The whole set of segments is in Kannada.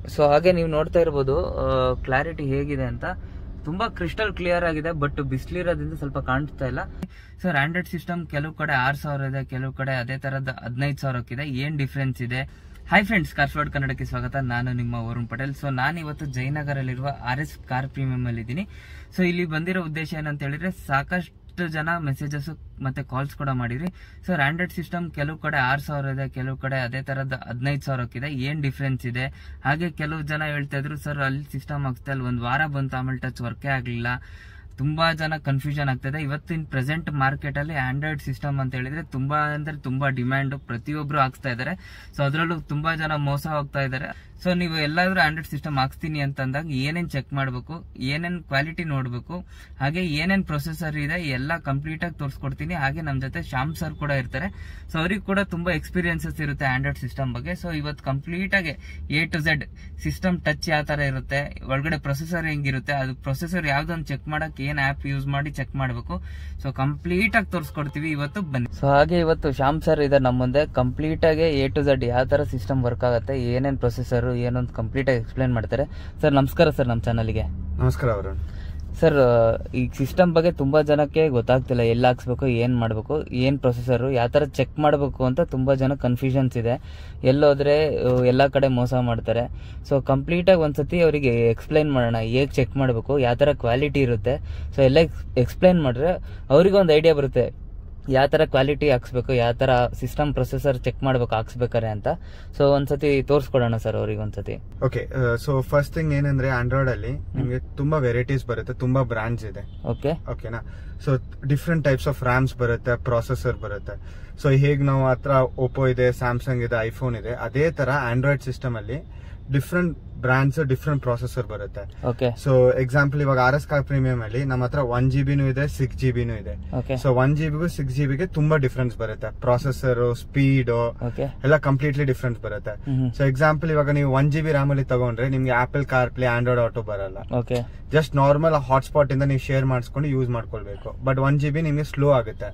ಸೊ ಹಾಗೆ ನೀವು ನೋಡ್ತಾ ಇರ್ಬೋದು ಕ್ಲಾರಿಟಿ ಹೇಗಿದೆ ಅಂತ ತುಂಬಾ ಕ್ರಿಸ್ಟಲ್ ಕ್ಲಿಯರ್ ಆಗಿದೆ ಬಟ್ ಬಿಸಿಲಿರೋದ್ರಿಂದ ಸ್ವಲ್ಪ ಕಾಣಿಸ್ತಾ ಇಲ್ಲ ಸರ್ ಆಂಡ್ರಾಯ್ಡ್ ಸಿಸ್ಟಮ್ ಕೆಲವು ಕಡೆ ಆರ್ ಸಾವಿರ ಇದೆ ಕೆಲವು ಕಡೆ ಅದೇ ತರದ ಹದಿನೈದು ಸಾವಿರಕ್ಕಿದೆ ಏನ್ ಡಿಫ್ರೆನ್ಸ್ ಇದೆ ಹಾಯ್ ಫ್ರೆಂಡ್ಸ್ ಕಾರ್ಸ್ವಾಡ್ ಕನ್ನಡಕ್ಕೆ ಸ್ವಾಗತ ನಾನು ನಿಮ್ಮ ವರುಣ್ ಪಟೇಲ್ ಸೊ ನಾನು ಇವತ್ತು ಜಯನಗರಲ್ಲಿರುವ ಆರ್ ಎಸ್ ಕಾರ್ ಪ್ರೀಮಿಯಂ ಅಲ್ಲಿ ಇದ್ದೀನಿ ಸೊ ಇಲ್ಲಿ ಬಂದಿರೋ ಉದ್ದೇಶ ಏನಂತ ಹೇಳಿದ್ರೆ ಸಾಕಷ್ಟು ಜನ ಮೆಸೇಜಸ್ ಮತ್ತೆ ಕಾಲ್ಸ್ ಕೂಡ ಮಾಡಿದ್ರಿ ಸರ್ ಆಂಡ್ರಾಯ್ಡ್ ಸಿಸ್ಟಮ್ ಕೆಲವು ಕಡೆ ಆರ್ ಸಾವಿರ ಇದೆ ಕೆಲವು ಕಡೆ ಅದೇ ತರದ ಹದಿನೈದು ಸಾವಿರಕ್ಕಿದೆ ಏನ್ ಡಿಫ್ರೆನ್ಸ್ ಇದೆ ಹಾಗೆ ಕೆಲವು ಜನ ಹೇಳ್ತಾ ಇದ್ರು ಸರ್ ಅಲ್ಲಿ ಸಿಸ್ಟಮ್ ಹಾಕ್ಸ್ತಾ ಅಲ್ಲಿ ಒಂದ್ ವಾರ ಬಂತು ಆಮೇಲೆ ಟಚ್ ವರ್ಕೇ ಆಗ್ಲಿಲ್ಲ ತುಂಬಾ ಜನ ಕನ್ಫ್ಯೂಷನ್ ಆಗ್ತದೆ ಇವತ್ತಿನ ಪ್ರೆಸೆಂಟ್ ಮಾರ್ಕೆಟ್ ಅಲ್ಲಿ ಆಂಡ್ರಾಯ್ಡ್ ಸಿಸ್ಟಮ್ ಅಂತ ಹೇಳಿದ್ರೆ ತುಂಬಾ ಅಂದ್ರೆ ತುಂಬಾ ಡಿಮ್ಯಾಂಡ್ ಪ್ರತಿಯೊಬ್ರು ಹಾಕ್ಸ್ತಾ ಇದಾರೆ ಸೊ ಅದ್ರಲ್ಲೂ ತುಂಬಾ ಜನ ಮೋಸ ಹೋಗ್ತಾ ಇದಾರೆ ಸೊ ನೀವು ಎಲ್ಲಾದ್ರೂ ಆಂಡ್ರಾಯ್ಡ್ ಸಿಸ್ಟಮ್ ಹಾಕ್ಸ್ತೀನಿ ಅಂತ ಅಂದಾಗ ಏನೇನ್ ಚೆಕ್ ಮಾಡಬೇಕು ಏನೇನ್ ಕ್ವಾಲಿಟಿ ನೋಡ್ಬೇಕು ಹಾಗೆ ಏನೇನ್ ಪ್ರೊಸೆಸರ್ ಇದೆ ಎಲ್ಲ ಕಂಪ್ಲೀಟ್ ಆಗಿ ತೋರಿಸ್ಕೊಡ್ತೀನಿ ಹಾಗೆ ನಮ್ ಜೊತೆ ಶ್ಯಾಮ್ ಸರ್ ಕೂಡ ಇರ್ತಾರೆ ಸೊ ಅವ್ರಿಗೆ ಕೂಡ ತುಂಬಾ ಎಕ್ಸ್ಪೀರಿಯನ್ಸಸ್ ಇರುತ್ತೆ ಆಂಡ್ರಾಯ್ಡ್ ಸಿಸ್ಟಮ್ ಬಗ್ಗೆ ಸೊ ಇವತ್ತು ಕಂಪ್ಲೀಟ್ ಆಗಿ A to Z system touch ಯಾವ ತರ ಇರುತ್ತೆ ಒಳಗಡೆ ಪ್ರೊಸೆಸರ್ ಹೆಂಗಿರುತ್ತೆ ಅದು ಪ್ರೊಸೆಸರ್ ಯಾವ್ದೊಂದು ಚೆಕ್ ಮಾಡಕ್ ಏನ್ ಆಪ್ ಯೂಸ್ ಮಾಡಿ ಚೆಕ್ ಮಾಡಬೇಕು ಸೊ ಕಂಪ್ಲೀಟ್ ಆಗಿ ತೋರಿಸ್ಕೊಡ್ತೀವಿ ಇವತ್ತು ಬನ್ನಿ ಸೊ ಹಾಗೆ ಇವತ್ತು ಶ್ಯಾಮ್ ಸರ್ ಇದೆ ನಮ್ಮ ಮುಂದೆ ಕಂಪ್ಲೀಟ್ ಆಗಿ ಎ ಟು ಝೆಡ್ ಯಾವ ತರ ಸಿಸ್ಟಮ್ ವರ್ಕ್ ಆಗುತ್ತೆ ಏನೇನ್ ಪ್ರೊಸೆಸರ್ ಏನೊಂದು ಕಂಪ್ಲೀಟ್ ಆಗಿ ಎಕ್ಸ್ಪ್ಲೈನ್ ಮಾಡ್ತಾರೆ ಸರ್ ನಮಸ್ಕಾರ ಸರ್ ನಮ್ಮ ಚಾನಲ್ಗೆ ನಮಸ್ಕಾರ ವರುಣ್ ಸರ್ ಈ ಸಿಸ್ಟಮ್ ಬಗ್ಗೆ ತುಂಬಾ ಜನಕ್ಕೆ ಗೊತ್ತಾಗ್ತಿಲ್ಲ ಎಲ್ಲಿ ಹಾಕ್ಸ್ಬೇಕು ಏನ್ ಮಾಡ್ಬೇಕು ಏನ್ ಪ್ರೊಸೆಸರ್ ಯಾವ ತರ ಚೆಕ್ ಮಾಡಬೇಕು ಅಂತ ತುಂಬಾ ಜನ ಕನ್ಫ್ಯೂಷನ್ಸ್ ಇದೆ ಎಲ್ಲೋದ್ರೆ ಅಹ್, ಎಲ್ಲಾ ಕಡೆ ಮೋಸ ಮಾಡ್ತಾರೆ ಸೊ ಕಂಪ್ಲೀಟ್ ಆಗಿ ಒಂದ್ಸತಿ ಅವರಿಗೆ ಎಕ್ಸ್ಪ್ಲೈನ್ ಮಾಡೋಣ ಹೇಗ್ ಚೆಕ್ ಮಾಡಬೇಕು ಯಾವ ತರ ಕ್ವಾಲಿಟಿ ಇರುತ್ತೆ ಸೊ ಎಲ್ಲ ಎಕ್ಸ್ಪ್ಲೈನ್ ಮಾಡಿದ್ರೆ ಅವ್ರಿಗೆ ಒಂದು ಐಡಿಯಾ ಬರುತ್ತೆ ಯಾವ ತರ ಕ್ವಾಲಿಟಿ ಹಾಕ್ಸ್ಬೇಕು ಯಾವ ತರ ಸಿಸ್ಟಮ್ ಪ್ರೊಸೆಸರ್ ಚೆಕ್ ಮಾಡ್ಬೇಕು ಹಾಕ್ಸ್ಬೇಕಾರೆ ಅಂತ ಸೊ ಒಂದ್ಸತಿ ತೋರಿಸ್ಕೊಡೋಣ ಸರ್ ಅವ್ರಿಗೆ ಒಂದ್ಸತಿ ಓಕೆ ಸೊ ಫಸ್ಟ್ ಥಿಂಗ್ ಏನಂದ್ರೆ ಆಂಡ್ರಾಯ್ಡ್ ಅಲ್ಲಿ ನಿಮ್ಗೆ ತುಂಬಾ ವೆರೈಟೀಸ್ ಬರುತ್ತೆ ತುಂಬಾ ಬ್ರಾಂಡ್ಸ್ ಇದೆ ಓಕೆ ಓಕೆನಾ so different types of RAMs ಬರುತ್ತೆ ಪ್ರೊಸೆಸರ್ ಬರುತ್ತೆ ಸೊ ಹೇಗ್ ನಾವು ಹತ್ರ ಓಪೋ ಇದೆ ಸ್ಯಾಮ್ಸಂಗ್ ಇದೆ ಐಫೋನ್ ಇದೆ ಅದೇ ತರ ಆಂಡ್ರಾಯ್ಡ್ ಸಿಸ್ಟಮ್ ಅಲ್ಲಿ ಡಿಫ್ರೆಂಟ್ ಬ್ರಾಂಡ್ಸ್ ಡಿಫ್ರೆಂಟ್ ಪ್ರೊಸೆಸರ್ ಬರುತ್ತೆ ಓಕೆ ಸೊ ಎಕ್ಸಾಂಪಲ್ ಇವಾಗ ಆರ್ ಎಸ್ ಕಾರ್ ಪ್ರೀಮಿಯಂ ಅಲ್ಲಿ ನಮ್ಮ ಹತ್ರ ಒನ್ ಜಿ ಬಿನೂ ಇದೆ ಸಿಕ್ಸ್ ಜಿ ಬಿನೂ ಇದೆ ಓಕೆ ಸೊ ಒನ್ ಜಿ ಬಿಗೂ ಸಿಕ್ಸ್ ಜಿ ಬಿಗೆ ತುಂಬಾ ಡಿಫ್ರೆನ್ಸ್ ಬರುತ್ತೆ ಪ್ರೊಸೆಸರ್ ಸ್ಪೀಡ್ ಓಕೆ ಎಲ್ಲ ಕಂಪ್ಲೀಟ್ಲಿ ಡಿಫ್ರೆನ್ಸ್ ಬರುತ್ತೆ ಹ್ಮ್ ಸೊ ಎಕ್ಸಾಂಪಲ್ ಇವಾಗ ನೀವು ಒನ್ ಜಿ ಬಿ ರ್ಯಾಮ್ ಅಲ್ಲಿ ತಗೊಂಡ್ರೆ ನಿಮ್ಗೆ Apple car play Android auto ಬರಲ್ಲ ಓಕೆ ಜಸ್ಟ್ ನಾರ್ಮಲ್ ಹಾಟ್ಸ್ಪಾಟ್ ಇಂದ ನೀವು ಶೇರ್ ಮಾಡಿಸ್ಕೊಂಡು ಯೂಸ್ ಮಾಡ್ಕೊಳ್ಬೇಕು ಬಟ್ ಒನ್ ಜಿ ಬಿ ನಿಮ್ಗೆ ಸ್ಲೋ ಆಗುತ್ತೆ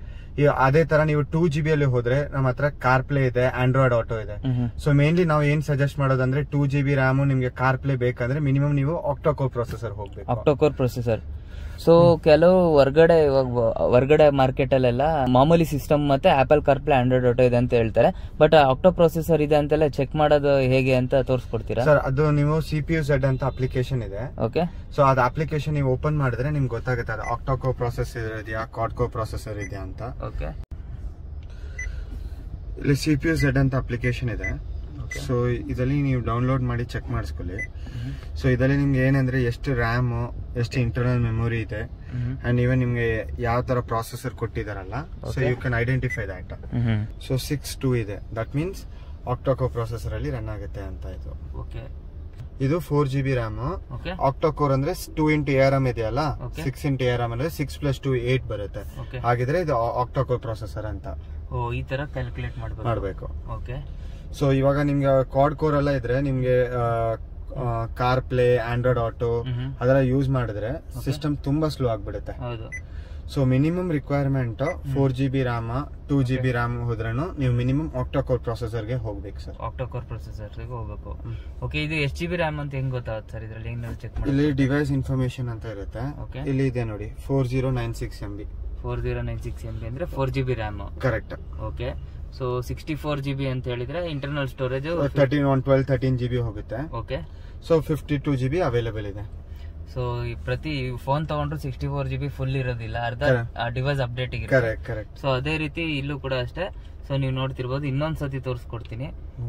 ಈ ಅದೇ ತರ ನೀವು ಟೂ ಜಿ ಬಿ ಅಲ್ಲಿ ಹೋದ್ರೆ ನಮ್ಮ ಹತ್ರ ಕಾರ್ ಪ್ಲೇ ಇದೆ ಆಂಡ್ರಾಯ್ಡ್ ಆಟೋ ಇದೆ ಹ್ಮ್ ಸೊ ಮೇನ್ಲಿ ನಾವು ಏನ್ ಸಜೆಸ್ಟ್ ಮಾಡೋದಂದ್ರೆ ಟೂ ಜಿ ಬಿ ರ್ಯಾಮ್ ನಿಮ್ಗೆ ಕಾರ್ ಪ್ಲೇ ಬೇಕಂದ್ರೆ ಮಿನಿಮಮ್ ನೀವು ಆಕ್ಟೋಕೋರ್ ಪ್ರೊಸೆಸರ್ ಹೋಗ್ಬೇಕು ಆಕ್ಟೋಕೋರ್ ಪ್ರೊಸೆಸರ್ ಸೊ ಕೆಲವು ಹೊರಗಡೆ ಇವಾಗ ಹೊರಗಡೆ ಮಾರ್ಕೆಟ್ ಅಲ್ಲೆಲ್ಲ ಮಾಮೂಲಿ ಸಿಸ್ಟಮ್ ಮತ್ತೆ ಆಪಲ್ ಕಾರ್ಪ್ಲೇ ಆಂಡ್ರಾಯ್ಡ್ ಆಟೋ ಇದೆ ಅಂತ ಹೇಳ್ತಾರೆ ಬಟ್ ಆಕ್ಟೋ ಪ್ರೊಸೆಸರ್ ಇದೆ ಅಂತೆಲ್ಲ ಚೆಕ್ ಮಾಡೋದು ಹೇಗೆ ಅಂತ ತೋರಿಸ್ಕೊಡ್ತೀರಾ ಸರ್ ಅದು ನೀವು ಸಿ ಪಿ ಯು ಝೆಡ್ ಅಂತ ಅಪ್ಲಿಕೇಶನ್ ಇದೆ ಓಕೆ ಸೊ ಅದು ಅಪ್ಲಿಕೇಶನ್ ನೀವು ಓಪನ್ ಮಾಡಿದ್ರೆ ನಿಮ್ಗೆ ಗೊತ್ತಾಗುತ್ತೆ ಅದು ಆಕ್ಟೋಕೋ ಪ್ರೊಸೆಸರ್ ಇದೆಯಾ ಕಾಡ್ಕೋ ಪ್ರೊಸೆಸರ್ ಇದೆಯಾ ಅಂತ ಓಕೆ ಇಲ್ಲಿ ಸಿ ಪಿ ಯು ಝೆಡ್ ಅಂತ ಅಪ್ಲಿಕೇಶನ್ ಇದೆ ಸೊ ಇದರಲ್ಲಿ ನೀವು ಡೌನ್ಲೋಡ್ ಮಾಡಿ ಚೆಕ್ ಮಾಡಿಸ್ಕೊಳ್ಳಿ ಸೊ ಇದರಲ್ಲಿ ನಿಮ್ಗೆ ಏನಂದ್ರೆ ಎಷ್ಟು ರ್ಯಾಮ್ ಎಷ್ಟು ಇಂಟರ್ನಲ್ ಮೆಮೊರಿ ಇದೆ ಅಂಡ್ ಇವನ್ ನಿಮ್ಗೆ ಯಾವ ತರ ಪ್ರೊಸೆಸರ್ ಕೊಟ್ಟಿದಾರಲ್ಲ so Okay. You can identify that hmm so six two ಇದೆ ದಟ್ ಮೀನ್ಸ್ ಆಕ್ಟೋಕೋ ಪ್ರೊಸೆಸರ್ ಅಲ್ಲಿ ರನ್ ಆಗುತ್ತೆ ಅಂತ ಇದು ಓಕೆ ಇದು four G B RAM okay octa core ಅಂದ್ರೆ ಟೂ ಇಂಟು ಎ ಆರ್ ಇದೆಯಲ್ಲ Okay. Six into A R ಅಂದ್ರೆ ಸಿಕ್ಸ್ ಪ್ಲಸ್ ಟೂ ಏಟ್ ಬರುತ್ತೆ ಓಕೆ ಹಾಗಿದ್ರೆ ಇದು ಆಕ್ಟೋಕೋರ್ ಪ್ರೊಸೆಸರ್ ಅಂತ ಓ ಈ ತರ ಕ್ಯಾಲ್ಕುಲೇಟ್ ಮಾಡಬೇಕು ಮಾಡಬೇಕು ಓಕೆ ಸೊ ಇವಾಗ ನಿಮ್ಗೆ ಕ್ವಾಡ್ ಕೋರ್ ಎಲ್ಲ ಇದ್ರೆ ನಿಮ್ಗೆ ಕಾರ್ ಪ್ಲೇ ಆಂಡ್ರಾಯ್ಡ್ ಆಟೋ ಅದೆಲ್ಲ ಯೂಸ್ ಮಾಡಿದ್ರೆ ಸಿಸ್ಟಮ್ ತುಂಬಾ ಸ್ಲೋ ಆಗ್ಬಿಡುತ್ತೆ ಹೌದು so minimum requirement four G B RAM two G B RAM ಹೋದ್ರೂ ನೀವು ಮಿನಿಮಮ್ ಆಕ್ಟೋಕೋರ್ ಪ್ರೊಸೆಸರ್ಗೆ ಹೋಗ್ಬೇಕು ಸರ್ ಆಕ್ಟೋಕೋರ್ ಪ್ರೊಸೆಸರ್ ಹೋಗ್ಬೇಕು ಓಕೆ ಇದು ಎಸ್ ಜಿ ಬಿ ರ್ಯಾಮ್ ಅಂತ ಹೆಂಗ್ ಗೊತ್ತಾಗುತ್ತೆ ಸರ್ ಇದ್ರಲ್ಲಿ ಹೆಂಗ್ ಚೆಕ್ ಮಾಡಿ ಇಲ್ಲಿ ಡಿವೈಸ್ ಇನ್ಫಾರ್ಮೇಶನ್ ಅಂತ ಇರುತ್ತೆ Okay. ಇಲ್ಲಿ ಇದೆ ನೋಡಿ four zero nine six M B four zero nine six M B ಅಂದ್ರೆ four G B RAM correct okay so sixty four G B ಅಂತ ಹೇಳಿದ್ರೆ internal storage thirteen one twelve thirteen G B ಹೋಗುತ್ತೆ okay so fifty two G B available ಇದೆ ಸೊ ಈ ಪ್ರತಿ ಫೋನ್ ತಗೊಂಡ್ರು sixty four G B full ಇರೋದಿಲ್ಲ ಅರ್ಧ Correct. Device update correct correct so ಅದೇ ರೀತಿ ಇಲ್ಲೂ ಕೂಡ ಅಷ್ಟೇ ಸೊ ನೀವು ನೋಡ್ತಿರ್ಬೋದು ಇನ್ನೊಂದ್ ಸತಿ ತೋರಿಸ್ಕೊಡ್ತೀನಿ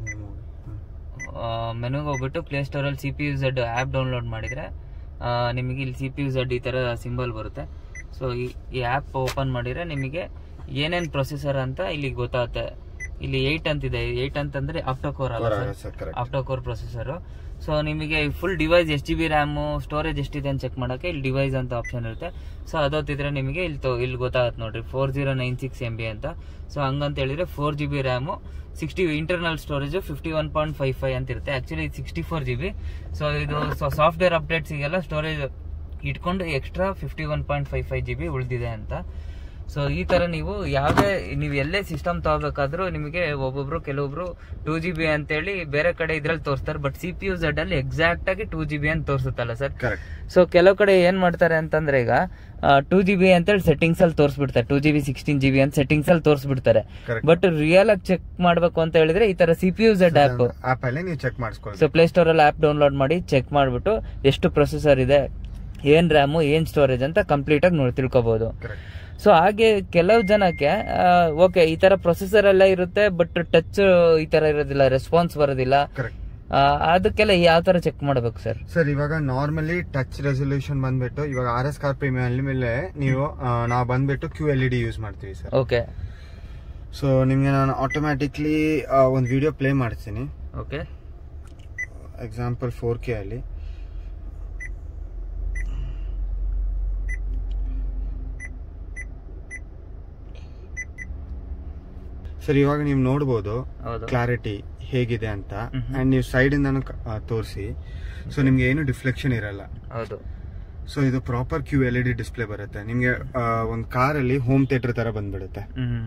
ಮೆನುಗೆ ಹೋಗ್ಬಿಟ್ಟು ಪ್ಲೇ ಸ್ಟೋರ್ ಅಲ್ಲಿ C P U Z app download ಮಾಡಿದ್ರೆ ಆ, ನಿಮಗೆ ಇಲ್ಲಿ ಸಿ ಪಿ ಯು ಝೆಡ್ ಈ ತರ ಸಿಂಬಲ್ ಬರುತ್ತೆ ಸೊ ಈ ಆ್ಯಪ್ ಓಪನ್ ಮಾಡಿದ್ರೆ ನಿಮಗೆ ಏನೇನ್ ಪ್ರೊಸೆಸರ್ ಅಂತ ಇಲ್ಲಿ ಗೊತ್ತಾಗುತ್ತೆ ಇಲ್ಲಿ ಏಯ್ಟ್ ಅಂತಿದೆ ಏಯ್ಟ್ ಅಂತಂದ್ರೆ ಆಪ್ಟೋಕೋರ್ ಅಲ್ಲ sir correct octa core processor so ನಿಮಗೆ ಫುಲ್ ಡಿವೈಸ್ ಎಷ್ಟು ಜಿ ಬಿ ರ್ಯಾಮು ಸ್ಟೋರೇಜ್ ಎಷ್ಟಿದೆ ಅಂತ ಚೆಕ್ ಮಾಡಕ್ಕೆ ಇಲ್ಲಿ ಡಿವೈಸ್ ಅಂತ ಆಪ್ಷನ್ ಇರುತ್ತೆ ಸೊ ಅದೊತ್ತಿದ್ರೆ ನಿಮಗೆ ಇಲ್ಲಿ ತೊ- ಇಲ್ಲಿ ಗೊತ್ತಾಗುತ್ತೆ ನೋಡ್ರಿ four zero nine six M B ಅಂತ ಸೊ ಹಂಗಂತ ಹೇಳಿದ್ರೆ four G B RAM sixty internal storage fifty one point five five ಅಂತ ಇರುತ್ತೆ actually sixty four G B so ಇದು ಸಾಫ್ಟ್ವೇರ್ ಅಪ್ಡೇಟ್ಸಿಗೆಲ್ಲ ಸ್ಟೋರೇಜ್ ಇಟ್ಕೊಂಡು extra fifty one point five five G B ಉಳಿದಿದೆ ಅಂತ ಸೊ ಈ ತರ ನೀವು ಯಾವುದೇ ನೀವು ಎಲ್ಲೇ ಸಿಸ್ಟಮ್ ತಗೋಬೇಕಾದ್ರೂ ನಿಮಗೆ ಒಬ್ಬೊಬ್ರು ಕೆಲವೊಬ್ರು ಟೂ ಜಿ ಬಿ ಅಂತೇಳಿ ಬೇರೆ ಕಡೆ ಇದ್ರಲ್ಲಿ ತೋರಿಸ್ತಾರೆ but C P U Z ಅಲ್ಲಿ ಎಕ್ಸಾಕ್ಟ್ ಆಗಿ ಟೂ ಜಿ ಬಿ ಅಂತ ತೋರಿಸುತ್ತಲ್ಲ ಸರ್ ಕರೆಕ್ಟ್ ಸೊ ಕೆಲವು ಕಡೆ ಏನ್ ಮಾಡ್ತಾರೆ ಅಂತಂದ್ರೆ ಈಗ ಟೂ ಜಿ ಬಿ ಅಂತೇಳಿ ಸೆಟ್ಟಿಂಗ್ಸ್ ಅಲ್ಲಿ ತೋರಿಸ್ಬಿಡ್ತಾರೆ two G B sixteen G B ಅಂತ ಸೆಟ್ಟಿಂಗ್ಸ್ ಅಲ್ಲಿ ತೋರಿಸ್ಬಿಡ್ತಾರೆ Correct. ಬಟ್ ರಿಯಲ್ ಆಗಿ ಚೆಕ್ ಮಾಡ್ಬೇಕು ಅಂತ ಹೇಳಿದ್ರೆ ಈ ತರ C P U Z app app ಅಲ್ಲಿ ನೀವು ಚೆಕ್ ಮಾಡಿಸ್ಕೊಳ್ಳಿ ಸೊ ಪ್ಲೇ ಸ್ಟೋರ್ ಅಲ್ಲಿ ಆಪ್ ಡೌನ್ಲೋಡ್ ಮಾಡಿ ಚೆಕ್ ಮಾಡ್ಬಿಟ್ಟು ಎಷ್ಟು ಪ್ರೊಸೆಸರ್ ಇದೆ ಏನ್ ರ್ಯಾಮು ಏನ್ ಸ್ಟೋರೇಜ್ ಅಂತ ಕಂಪ್ಲೀಟ್ ಆಗಿ ನೋಡಿ ತಿಳ್ಕೊಬಹುದು ಕರೆಕ್ಟ್ ಸೊ ಹಾಗೆ ಕೆಲವು ಜನಕ್ಕೆ ಓಕೆ ಈ ತರ ಪ್ರೊಸೆಸರ್ ಎಲ್ಲ ಇರುತ್ತೆ ಬಟ್ ಟಚ್ ಈ ತರ ಇರೋದಿಲ್ಲ ರೆಸ್ಪಾನ್ಸ್ ಬರೋದಿಲ್ಲ ಕರೆಕ್ಟ್ ಆ, ಅದಕ್ಕೆಲ್ಲ ಯಾವ ತರ ಚೆಕ್ ಮಾಡ್ಬೇಕು ಸರ್ ಸರ್ ಇವಾಗ ನಾರ್ಮಲಿ ಟಚ್ ರೆಸೊಲ್ಯೂಷನ್ ಬಂದ್ಬಿಟ್ಟು ಇವಾಗ ಆರ್ ಎಸ್ ಕಾರ್ ಪ್ರೀಮಿಯಂ ಅಲ್ಲಿ ಮೇಲೆ ನೀವು ಆ, ನಾವು ಬಂದ್ಬಿಟ್ಟು Q L E D use ಮಾಡ್ತೀವಿ ಸರ್ ಓಕೆ ಸೊ ನಿಮ್ಗೆ ನಾನು ಆಟೋಮ್ಯಾಟಿಕ್ಲಿ ಒಂದು ವಿಡಿಯೋ ಪ್ಲೇ ಮಾಡ್ತೀನಿ ಓಕೆ ಎಕ್ಸಾಂಪಲ್ ಫೋರ್ ಕೆ ಅಲ್ಲಿ ಸರ್ ಇವಾಗ ನೀವು ನೋಡ್ಬೋದು ಹೌದು ಕ್ಲಾರಿಟಿ ಹೇಗಿದೆ ಅಂತ ಮ್ಹೂ. ಅಂಡ್ ನೀವು ಸೈಡ್ ಇಂದಾನು ತೋರಿಸಿ ಸೊ ನಿಮ್ಗೆ ಏನು ಡಿಫ್ಲೆಕ್ಷನ್ ಇರಲ್ಲ ಹೌದು ಸೊ ಇದು proper Q L E D display ಬರುತ್ತೆ ನಿಮ್ಗೆ ಒಂದು ಕಾರಲ್ಲಿ ಹೋಮ್ ಥಿಯೇಟರ್ ತರ ಬಂದ್ಬಿಡುತ್ತೆ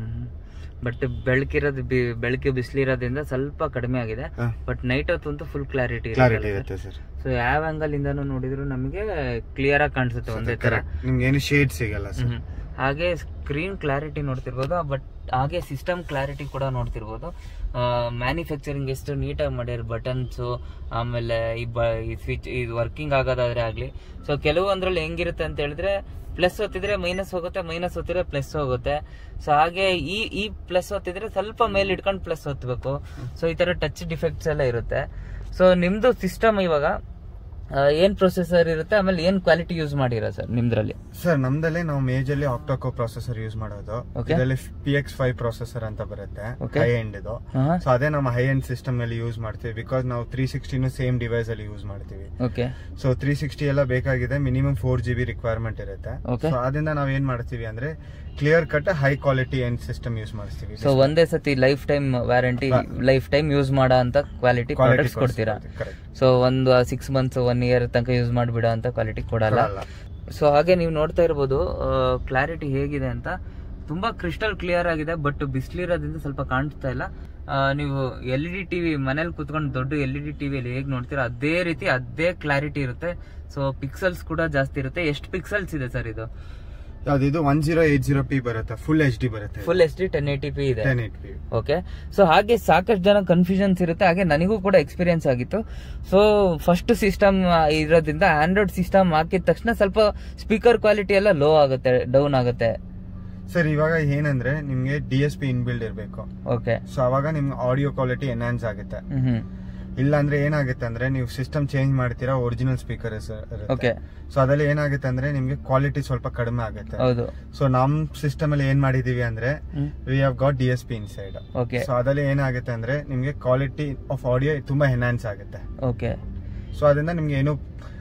ಬಟ್ ಬೆಳಕಿರೋದು ಬೆಳಕಿಗೆ ಬಿಸಿಲಿರೋದ್ರಿಂದ ಸ್ವಲ್ಪ ಕಡಿಮೆ ಆಗಿದೆ ಹ. ಬಟ್ ನೈಟ್ ಹೊತ್ತಂತೂ ಫುಲ್ ಕ್ಲಾರಿಟಿ ಕ್ಲಾರಿಟಿ ಇರುತ್ತೆ ಸರ್ ಸೊ ಯಾವ ಆಂಗಲ್ ಇಂದಾನು ನೋಡಿದ್ರು ನಮಗೆ ಕ್ಲಿಯರ್ ಆಗಿ ಕಾಣಿಸುತ್ತೆ ಒಂದೇ ತರ ಕರೆಕ್ಟ್ ನಿಮ್ಗೆ ಏನು ಶೇಡ್ ಸಿಗಲ್ಲ ಸರ್ ಹ್ಮ್. ಹಾಗೆ ಸ್ಕ್ರೀನ್ ಕ್ಲಾರಿಟಿ ನೋಡ್ತಿರ್ಬೋದು ಬಟ್ ಹಾಗೆ ಸಿಸ್ಟಮ್ ಕ್ಲಾರಿಟಿ ಕೂಡ ನೋಡ್ತಿರ್ಬೋದು ಮ್ಯಾನುಫ್ಯಾಕ್ಚರಿಂಗ್ ಎಷ್ಟು ನೀಟಾಗಿ ಮಾಡ್ಯಾರ ಬಟನ್ಸು ಆಮೇಲೆ ಈ ಬ ಈ ಸ್ವಿಚ್ ಇದು ವರ್ಕಿಂಗ್ ಆಗೋದಾದ್ರೆ ಆಗಲಿ ಸೊ ಕೆಲವು ಅಂದ್ರಲ್ಲಿ ಹೆಂಗಿರುತ್ತೆ ಅಂತ ಹೇಳಿದ್ರೆ ಪ್ಲಸ್ ಒತ್ತಿದ್ರೆ ಮೈನಸ್ ಹೋಗುತ್ತೆ ಮೈನಸ್ ಒತ್ತಿದ್ರೆ ಪ್ಲಸ್ ಹೋಗುತ್ತೆ ಸೊ ಹಾಗೆ ಈ ಈ ಪ್ಲಸ್ ಒತ್ತಿದ್ರೆ ಸ್ವಲ್ಪ ಮೇಲೆ ಇಟ್ಕೊಂಡು ಪ್ಲಸ್ ಒತ್ತಬೇಕು ಸೊ ಈ ತರ ಟಚ್ ಡಿಫೆಕ್ಟ್ಸ್ ಎಲ್ಲ ಇರುತ್ತೆ ಸೊ ನಿಮ್ದು ಸಿಸ್ಟಮ್ ಇವಾಗ ಆ, ಏನ್ ಪ್ರೊಸೆಸರ್ ಇರುತ್ತೆ ಆಮೇಲೆ ಏನ್ ಕ್ವಾಲಿಟಿ ಯೂಸ್ ಮಾಡಿರ ಸರ್ ನಿಮ್ದ್ರಲ್ಲಿ ಸರ್ ನಮ್ದಲ್ಲಿ ನಾವು ಮೇಜರ್ಲಿ ಆಕ್ಟೋಕೋ ಪ್ರೊಸೆಸರ್ ಯೂಸ್ ಮಾಡೋದು Okay. ಇದರಲ್ಲಿ ಪಿ ಎಕ್ಸ್ ಫೈವ್ ಪ್ರೊಸೆಸರ್ ಅಂತ ಬರುತ್ತೆ Okay. ಹೈ ಎಂಡ್ ಇದು ಹಾ ಸೊ ಅದೇ ನಮ್ಮ ಹೈ ಎಂಡ್ ಸಿಸ್ಟಮ್ ಅಲ್ಲಿ ಯೂಸ್ ಮಾಡ್ತೀವಿ ಬಿಕಾಸ್ ನಾವು ತ್ರೀ ಸಿಕ್ಸ್ಟಿನೂ ಸೇಮ್ ಡಿವೈಸ್ ಅಲ್ಲಿ ಯೂಸ್ ಮಾಡ್ತೀವಿ ಓಕೆ ಸೊ ತ್ರೀ ಸಿಕ್ಸ್ಟಿ ಎಲ್ಲ ಬೇಕಾಗಿದೆ minimum four G B requirement ಇರುತ್ತೆ Okay. ಸೊ ಅದರಿಂದ ನಾವ್ ಏನ್ ಮಾಡ್ತೀವಿ ಅಂದ್ರೆ clear cut high quality end system use ಮಾಡ್ತೀವಿ ಸೊ ಒಂದೇ ಸತಿ lifetime warranty lifetime use ಮಾಡೋ ಅಂತ ಕ್ವಾಲಿಟಿ ಪ್ರಾಡಕ್ಟ್ಸ್ ಕೊಡ್ತೀರಾ ಕರೆಕ್ಟ್ ಸೊ ಒಂದು ಸಿಕ್ಸ್ ಮಂತ್ಸ್ ಒನ್ ಇಯರ್ ತನಕ ಯೂಸ್ ಮಾಡಿಬಿಡೋ ಅಂತ ಕ್ವಾಲಿಟಿ ಕೊಡಲ್ಲ ಸೊ ಹಾಗೆ ನೀವು ನೋಡ್ತಾ ಇರ್ಬೋದು ಕ್ಲಾರಿಟಿ ಹೇಗಿದೆ ಅಂತ ತುಂಬಾ ಕ್ರಿಸ್ಟಲ್ ಕ್ಲಿಯರ್ ಆಗಿದೆ ಬಟ್ ಬಿಸಿಲಿರೋದ್ರಿಂದ ಸ್ವಲ್ಪ ಕಾಣಿಸ್ತಾ ಇಲ್ಲ ಆ, ನೀವು ಎಲ್ ಇ ಡಿ ಟಿವಿ ಮನೇಲಿ ಕುತ್ಕೊಂಡು ದೊಡ್ಡ ಎಲ್ ಇ ಡಿ ಟಿವಿಯಲ್ಲಿ ಹೇಗೆ ನೋಡ್ತೀರಾ ಅದೇ ರೀತಿ ಅದೇ ಕ್ಲಾರಿಟಿ ಇರುತ್ತೆ ಸೊ ಪಿಕ್ಸಲ್ಸ್ ಕೂಡ ಜಾಸ್ತಿ ಇರುತ್ತೆ ಎಷ್ಟು ಪಿಕ್ಸಲ್ಸ್ ಇದೆ ಸರ್ ಇದು ಯಾವ್ದು one zero eight zero P ಬರುತ್ತೆ ಫುಲ್ ಎಚ್ ಡಿ ಬರುತ್ತೆ full H D ten eighty P ಇದೆ ten eight P okay so ಹಾಗೆ ಸಾಕಷ್ಟು ಜನ ಕನ್ಫ್ಯೂಷನ್ಸ್ ಇರುತ್ತೆ ಹಾಗೆ ನನಗೂ ಕೂಡ ಎಕ್ಸ್ಪೀರಿಯನ್ಸ್ ಆಗಿತ್ತು ಸೊ ಫಸ್ಟ್ ಸಿಸ್ಟಮ್ ಇರೋದ್ರಿಂದ ಆಂಡ್ರಾಯ್ಡ್ ಸಿಸ್ಟಮ್ ಹಾಕಿದ ತಕ್ಷಣ ಸ್ವಲ್ಪ ಸ್ಪೀಕರ್ ಕ್ವಾಲಿಟಿ ಎಲ್ಲ ಲೋ ಆಗುತ್ತೆ ಡೌನ್ ಆಗುತ್ತೆ ಸರ್ ಇವಾಗ ಏನಂದ್ರೆ ನಿಮ್ಗೆ ಡಿ ಎಸ್ ಪಿ ಇನ್ಬಿಲ್ಡ್ ಇರಬೇಕು ಓಕೆ ಸೊ ಅವಾಗ ನಿಮ್ಗೆ ಆಡಿಯೋ ಕ್ವಾಲಿಟಿ ಎನ್ಹಾನ್ಸ್ ಆಗುತ್ತೆ ಹ್ಮ್ ಇಲ್ಲ ಅಂದ್ರೆ ಏನಾಗುತ್ತೆ ಅಂದ್ರೆ ನೀವು ಸಿಸ್ಟಮ್ ಚೇಂಜ್ ಮಾಡ್ತೀರಾ ಒರಿಜಿನಲ್ ಸ್ಪೀಕರ್ ಓಕೆ ಸೊ ಅದ್ರಲ್ಲಿ ಏನಾಗುತ್ತೆ ಅಂದ್ರೆ ನಿಮ್ಗೆ ಕ್ವಾಲಿಟಿ ಸ್ವಲ್ಪ ಕಡಿಮೆ ಆಗುತ್ತೆ ಹೌದು ಸೊ ನಮ್ ಸಿಸ್ಟಮ್ ಅಲ್ಲಿ ಏನ್ ಮಾಡಿದೀವಿ ಅಂದ್ರೆ hmm we have got D S P inside okay so ಅದ್ರಲ್ಲಿ ಏನಾಗುತ್ತೆ ಅಂದ್ರೆ ನಿಮ್ಗೆ ಕ್ವಾಲಿಟಿ ಆಫ್ ಆಡಿಯೋ ತುಂಬಾ ಎನ್ಹಾನ್ಸ್ ಆಗುತ್ತೆ ಓಕೆ ಸೊ ಅದರಿಂದ ನಿಮ್ಗೆ ಏನು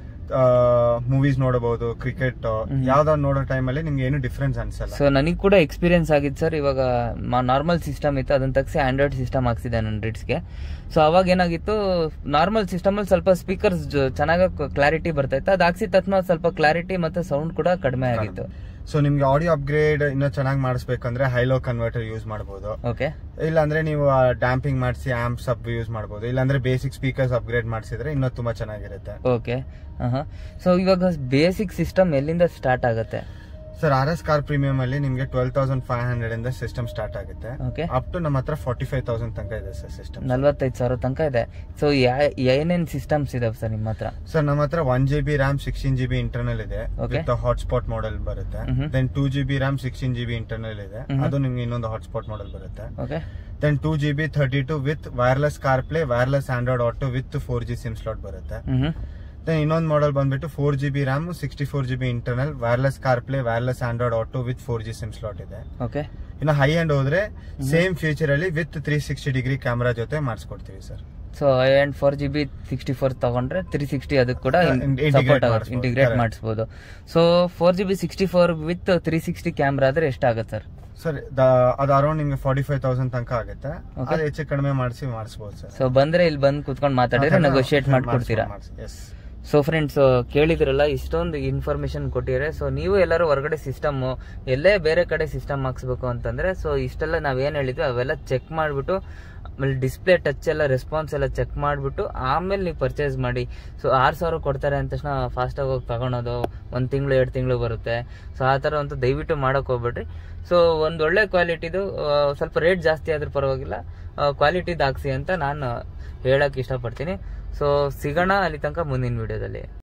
ಮೂವೀಸ್ ನೋಡಬಹುದು ಕ್ರಿಕೆಟ್ ಹ್ಮ್. ಯಾವ್ದಾವ್ ನೋಡೋ ಟೈಮಲ್ಲಿ ನಿಮ್ಗೆ ಏನು ಡಿಫ್ರೆನ್ಸ್ ಅನ್ಸಲ್ಲ ಸೊ ನನಗೆ ಕೂಡ ಎಕ್ಸ್ಪೀರಿಯನ್ಸ್ ಆಗಿತ್ತು ಸರ್ ಇವಾಗ ನಾರ್ಮಲ್ ಸಿಸ್ಟಮ್ ಇತ್ತು ಅದನ್ನ ತಗ್ಸಿ ಆಂಡ್ರಾಯ್ಡ್ ಸಿಸ್ಟಮ್ ಹಾಕ್ಸಿದೆ ನನ್ನ ರಿಡ್ಸ್ಗೆ ಸೊ ಅವಾಗ ಏನಾಗಿತ್ತು ನಾರ್ಮಲ್ ಸಿಸ್ಟಮ್ ಅಲ್ಲಿ ಸ್ವಲ್ಪ ಸ್ಪೀಕರ್ಸ್ ಚೆನ್ನಾಗಿ ಕ್ಲಾರಿಟಿ ಬರ್ತಾ ಇತ್ತು ಅದು ಹಾಕ್ಸಿದ ತಕ್ಷಣ ಸ್ವಲ್ಪ ಕ್ಲಾರಿಟಿ ಮತ್ತೆ ಸೌಂಡ್ ಕೂಡ ಕಡಿಮೆ ಆಗಿತ್ತು ಸೊ ನಿಮ್ಗೆ ಆಡಿಯೋ ಅಪ್ಗ್ರೇಡ್ ಇನ್ನೂ ಚೆನ್ನಾಗಿ ಮಾಡಿಸ್ಬೇಕಂದ್ರೆ ಹೈಲೋ ಕನ್ವರ್ಟರ್ ಯೂಸ್ ಮಾಡಬಹುದು ಓಕೆ ಇಲ್ಲಾಂದ್ರೆ ನೀವು ಡ್ಯಾಂಪಿಂಗ್ ಮಾಡಿಸಿ ಆಂಪ್ ಸಬ್ ಯೂಸ್ ಮಾಡಬಹುದು ಇಲ್ಲಾಂದ್ರೆ ಬೇಸಿಕ್ ಸ್ಪೀಕರ್ಸ್ ಅಪ್ಗ್ರೇಡ್ ಮಾಡಿಸಿದ್ರೆ ಇನ್ನೂ ತುಂಬಾ ಚೆನ್ನಾಗಿರುತ್ತೆ ಓಕೆ ಸೊ ಇವಾಗ ಬೇಸಿಕ್ ಸಿಸ್ಟಮ್ ಎಲ್ಲಿಂದ ಸ್ಟಾರ್ಟ್ ಆಗುತ್ತೆ sir R S car premium ಅಲ್ಲಿ ನಿಮ್ಗೆ ಟ್ವೆಲ್ ತೌಸಂಡ್ ಫೈವ್ ಹಂಡ್ರೆಡ್ ಇಂದ ಸಿಸ್ಟಮ್ ಸ್ಟಾರ್ಟ್ ಆಗುತ್ತೆ ಓಕೆ ಅಪ್ ಟು ನಮ್ಮ ಹತ್ರ ಫಾರ್ಟಿ ಫೈವ್ ತೌಸಂಡ್ ತನಕ ಇದೆ ಸರ್ ಸಿಸ್ಟಮ್ ನಲ್ವತ್ತೈದು ಸಾವಿರ ತನಕ ಇದೆ ಸೊ ಏನೇನ್ ಸಿಸ್ಟಮ್ಸ್ ಇದಾವೆ ಸರ್ ನಿಮ್ಮ ಹತ್ರ ಸರ್ ನಮ್ಮ ಹತ್ರ one G B RAM sixteen G B internal ಇದೆ Okay. ವಿತ್ ಹಾಟ್ಸ್ಪಾಟ್ ಮಾಡೆಲ್ ಬರುತ್ತೆ ಮ್ಹೂ. Then two G B RAM sixteen G B internal ಇದೆ ಮ್ಹೂ. ಅದು ನಿಮ್ಗೆ ಇನ್ನೊಂದು ಹಾಟ್ಸ್ಪಾಟ್ ಮಾಡೆಲ್ ಬರುತ್ತೆ okay then two G B thirty two with wireless car play wireless android auto with four G sim slot ಬರುತ್ತೆ ಹ್ಮ್ ದೆನ್ ಇನ್ನೊಂದು ಮಾಡೆಲ್ ಬಂದ್ಬಿಟ್ಟು four G B RAM sixty four G B internal wireless car play wireless android auto with four G sim slot ಇದೆ ಓಕೆ ಇನ್ನು ಹೈ ಅಂಡ್ ಹೋದ್ರೆ ಸೇಮ್ ಫ್ಯೂಚರ್ ಅಲ್ಲಿ with three sixty degree camera ಜೊತೆ ಮಾಡಿಸ್ಕೊಡ್ತೀವಿ sir so and four G B sixty four ತಗೊಂಡ್ರೆ ತ್ರೀ ಸಿಕ್ಸ್ಟಿ ಅದಕ್ಕೆ ಕೂಡ Yeah, in- integrate ಸಪೋರ್ಟ್ ಆಗುತ್ತೆ ಮಾಡಿಸ್ಬೋದು. Integrate Correct. ಮಾಡಿಸ್ಬೋದು so four G B sixty four with three sixty camera ಆದ್ರೆ ಎಷ್ಟಾಗುತ್ತೆ ಸರ್ ಸರ್ ಅದು ಅರೌಂಡ್ ನಿಮ್ಗೆ ಫಾರ್ಟಿ ಫೈವ್ ತೌಸಂಡ್ ತನಕ ಆಗುತ್ತೆ Okay. ಅದು ಹೆಚ್ಚು ಕಡಿಮೆ ಮಾಡಿಸಿ ಮಾಡಿಸ್ಬೋದು ಸರ್ ಸೊ ಬಂದ್ರೆ ಇಲ್ಲಿ ಬಂದು ಕುತ್ಕೊಂಡು ಮಾತಾಡಿದ್ರೆ ನೆಗೋಶಿಯೇಟ್ ಮಾಡ್ಕೊಡ್ತೀರಾ ಎಸ್ ಸೊ ಫ್ರೆಂಡ್ಸ್ ಕೇಳಿದ್ರಲ್ಲ ಇಷ್ಟೊಂದು ಇನ್ಫಾರ್ಮೇಶನ್ ಕೊಟ್ಟಿದ್ದಾರೆ ಸೊ ನೀವು ಎಲ್ಲರೂ ಹೊರಗಡೆ ಸಿಸ್ಟಮ್ ಎಲ್ಲೇ ಬೇರೆ ಕಡೆ ಸಿಸ್ಟಮ್ ಹಾಕ್ಸ್ಬೇಕು ಅಂತಂದ್ರೆ ಸೊ ಇಷ್ಟೆಲ್ಲ ನಾವೇನು ಹೇಳಿದ್ವಿ ಅವೆಲ್ಲ ಚೆಕ್ ಮಾಡಿಬಿಟ್ಟು ಆಮೇಲೆ ಡಿಸ್ಪ್ಲೇ ಟಚ್ ಎಲ್ಲ ರೆಸ್ಪಾನ್ಸ್ ಎಲ್ಲ ಚೆಕ್ ಮಾಡಿಬಿಟ್ಟು ಆಮೇಲೆ ನೀವು ಪರ್ಚೇಸ್ ಮಾಡಿ ಸೊ ಆರು ಸಾವಿರ ಕೊಡ್ತಾರೆ ಅಂದ ತಕ್ಷಣ ಫಾಸ್ಟಾಗಿ ಹೋಗಿ ತಗೊಳೋದು ಒಂದು ತಿಂಗಳು ಎರಡು ತಿಂಗಳು ಬರುತ್ತೆ ಸೊ ಆ ಥರ ಅಂತೂ ದಯವಿಟ್ಟು ಮಾಡೋಕೆ ಹೋಗ್ಬೇಡ್ರಿ ಸೊ ಒಂದು ಒಳ್ಳೆ ಕ್ವಾಲಿಟಿದು ಸ್ವಲ್ಪ ರೇಟ್ ಜಾಸ್ತಿ ಆದ್ರೂ ಪರವಾಗಿಲ್ಲ ಕ್ವಾಲಿಟಿದು ಹಾಕ್ಸಿ ಅಂತ ನಾನು ಹೇಳಕ್ ಇಷ್ಟಪಡ್ತೀನಿ ಸೊ ಸಿಗೋಣ ಅಲ್ಲಿ ತನಕ ಮುಂದಿನ ವಿಡಿಯೋದಲ್ಲಿ